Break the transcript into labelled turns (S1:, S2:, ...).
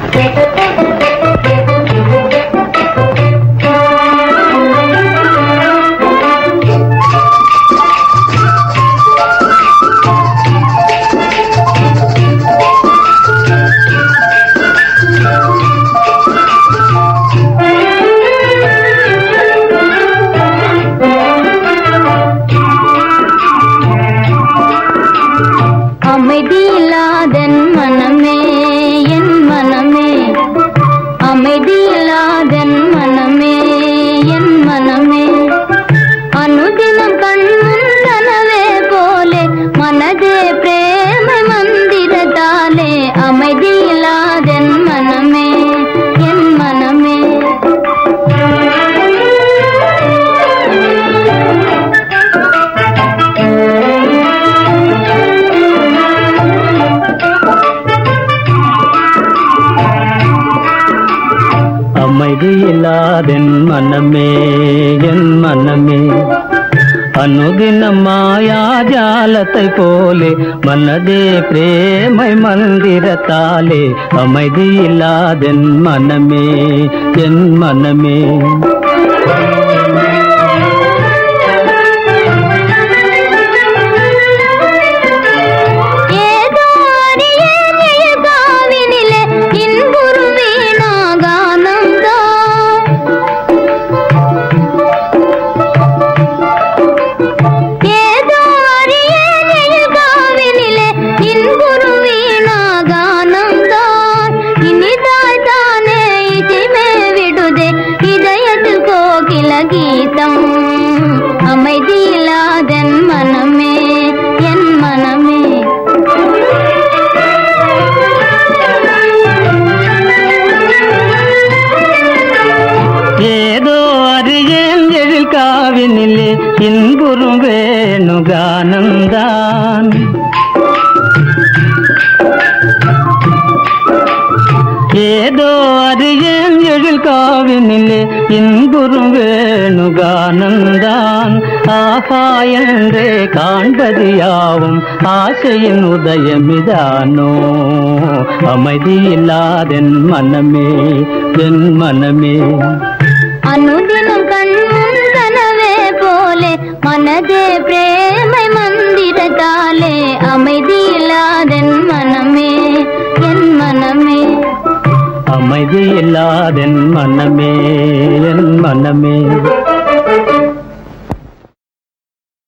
S1: அமைதியில்லாதன் மனமே என் மனமே அமைதியில்லாதன் மனமே என் மனமே அனுதினம் கண்முந்தனவே போலே மனதே பிரேமை மந்திரத்தாலே அமைதியில்லாதன் மனமே என் மனமே
S2: அமைதி இல்லாதென் மனமே என் மனமே அனுதினம் மாயாஜாலத்தை போலே மனதே பிரேமை மந்திரத்தாலே அமைதி இல்லாதென் மனமே என் மனமே
S1: ஏதோ அறியேன் எழில்காவினிலே இன்புறு வீணாகானந்தோ. ஏதோ அறியேன் எழில்காவினிலே இன்புறு வீணாகானந்தோ. இனிதாய் தானே இசைமே விடுதே இதயத்தில் கோகில கீதம் அமைதியில்லாதன் மனமே என் மனமே
S2: ஏதோ அறியேன் எழில் காவினிலே இன்புறும் வேணுகானந்தான் ஏதோ அறியேன் எழில் காவினிலே இன்புறும் வேணுகானந்தான் ஆஹா என்றே காண்பது யாவும் ஆசையின் உதயமிதானோ அமைதி இல்லாதென் மனமே என் மனமே
S1: அனுதினம் கண்முன் கனவே போலே மனதே பிரேமை மந்திரத்தாலே அமைதியில்லாதன் மனமே என் மனமே
S2: அமைதி இல்லாதென் மனமே என் மனமே